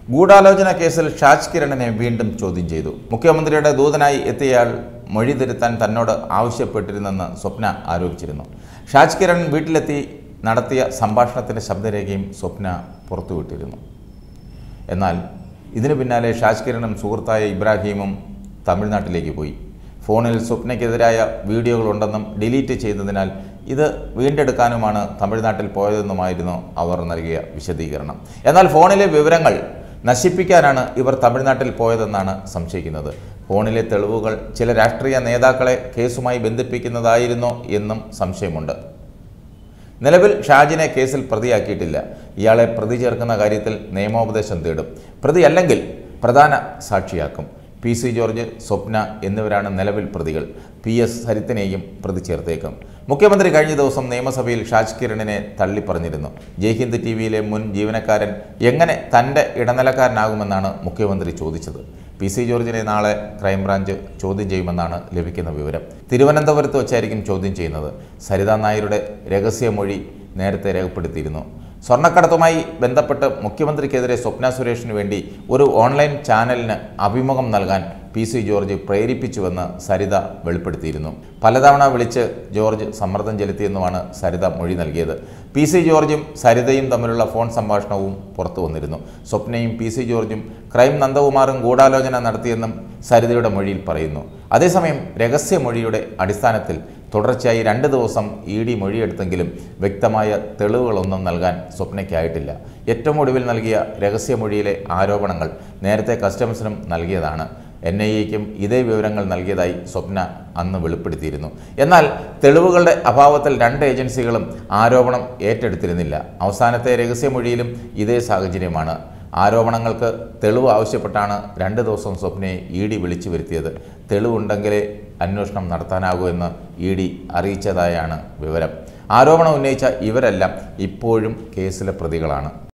ഗൂഢാലോചന കേസിൽ ഷാജ് കിരണിനെ വീണ്ടും ചോദ്യം ചെയ്തു മുഖ്യമന്ത്രിയുടെ ദൂതനായി എത്തിയയാൾ മൊഴി തിരുത്താൻ തന്നോട് ആവശ്യപ്പെട്ടിരുന്നെന്ന് സ്വപ്ന ആരോപിച്ചിരുന്നു ഷാജ് കിരൺ വീട്ടിലെത്തി നടത്തിയ സംഭാഷണത്തിൻ്റെ ശബ്ദരേഖയും സ്വപ്ന പുറത്തുവിട്ടിരുന്നു എന്നാൽ ഇതിനു പിന്നാലെ ഷാജ് കിരണും സുഹൃത്തായ ഇബ്രാഹിമും തമിഴ്നാട്ടിലേക്ക് പോയി ഫോണിൽ സ്വപ്നയ്ക്കെതിരായ വീഡിയോകളുണ്ടെന്നും ഡിലീറ്റ് ചെയ്തതിനാൽ ഇത് വീണ്ടെടുക്കാനുമാണ് തമിഴ്നാട്ടിൽ പോയതെന്നുമായിരുന്നു അവർ നൽകിയ വിശദീകരണം എന്നാൽ ഫോണിലെ വിവരങ്ങൾ നശിപ്പിക്കാനാണ് ഇവർ തമിഴ്നാട്ടിൽ പോയതെന്നാണ് സംശയിക്കുന്നത് ഫോണിലെ തെളിവുകൾ ചില രാഷ്ട്രീയ നേതാക്കളെ കേസുമായി ബന്ധിപ്പിക്കുന്നതായിരുന്നോ എന്നും സംശയമുണ്ട് നിലവിൽ ഷാജിനെ കേസിൽ പ്രതിയാക്കിയിട്ടില്ല ഇയാളെ പ്രതി ചേർക്കുന്ന കാര്യത്തിൽ നിയമോപദേശം തേടും പ്രതിയല്ലെങ്കിൽ പ്രധാന സാക്ഷിയാക്കും പി സി ജോർജ് സ്വപ്ന എന്നിവരാണ് നിലവിൽ പ്രതികൾ പി എസ് സരിത്തിനെയും പ്രതി ചേർത്തേക്കും മുഖ്യമന്ത്രി കഴിഞ്ഞ ദിവസം നിയമസഭയിൽ ഷാജ് കിരണിനെ തള്ളിപ്പറഞ്ഞിരുന്നു ജയ്ഹിന്ദ് ടി വിയിലെ മുൻ ജീവനക്കാരൻ എങ്ങനെ തൻ്റെ ഇടനിലക്കാരനാകുമെന്നാണ് മുഖ്യമന്ത്രി ചോദിച്ചത് പി സി ജോർജിനെ നാളെ ക്രൈംബ്രാഞ്ച് ചോദ്യം ചെയ്യുമെന്നാണ് ലഭിക്കുന്ന വിവരം തിരുവനന്തപുരത്ത് വച്ചായിരിക്കും ചോദ്യം ചെയ്യുന്നത് സരിതാ നായരുടെ രഹസ്യമൊഴി നേരത്തെ രേഖപ്പെടുത്തിയിരുന്നു സ്വർണ്ണക്കടത്തുമായി ബന്ധപ്പെട്ട് മുഖ്യമന്ത്രിക്കെതിരെ സ്വപ്ന സുരേഷിന് വേണ്ടി ഒരു ഓൺലൈൻ ചാനലിന് അഭിമുഖം നൽകാൻ പി സി ജോർജ് പ്രേരിപ്പിച്ചുവെന്ന് സരിത വെളിപ്പെടുത്തിയിരുന്നു പലതവണ വിളിച്ച് ജോർജ് സമ്മർദ്ദം ചെലുത്തിയെന്നുമാണ് സരിത മൊഴി നൽകിയത് പി സി ജോർജും സരിതയും തമ്മിലുള്ള ഫോൺ സംഭാഷണവും പുറത്തു വന്നിരുന്നു സ്വപ്നയും പി സി ജോർജും ക്രൈം നന്ദകുമാറും ഗൂഢാലോചന നടത്തിയെന്നും സരിതയുടെ മൊഴിയിൽ പറയുന്നു അതേസമയം രഹസ്യമൊഴിയുടെ അടിസ്ഥാനത്തിൽ തുടർച്ചയായി രണ്ട് ദിവസം ഇ ഡി മൊഴിയെടുത്തെങ്കിലും വ്യക്തമായ തെളിവുകളൊന്നും നൽകാൻ സ്വപ്നയ്ക്കായിട്ടില്ല ഏറ്റവും ഒടുവിൽ നൽകിയ രഹസ്യമൊഴിയിലെ ആരോപണങ്ങൾ നേരത്തെ കസ്റ്റംസിനും നൽകിയതാണ് എൻ ഐ എക്കും ഇതേ വിവരങ്ങൾ നൽകിയതായി സ്വപ്ന അന്ന് വെളിപ്പെടുത്തിയിരുന്നു എന്നാൽ തെളിവുകളുടെ അഭാവത്തിൽ രണ്ട് ഏജൻസികളും ആരോപണം ഏറ്റെടുത്തിരുന്നില്ല അവസാനത്തെ രഹസ്യമൊഴിയിലും ഇതേ സാഹചര്യമാണ് ആരോപണങ്ങൾക്ക് തെളിവ് ആവശ്യപ്പെട്ടാണ് രണ്ട് ദിവസം സ്വപ്നയെ ഇ ഡി വിളിച്ചു വരുത്തിയത് തെളിവുണ്ടെങ്കിലേ അന്വേഷണം നടത്താനാകൂ എന്ന് ഇ ഡി അറിയിച്ചതായാണ് വിവരം ആരോപണം ഉന്നയിച്ച ഇവരെല്ലാം ഇപ്പോഴും കേസിലെ പ്രതികളാണ്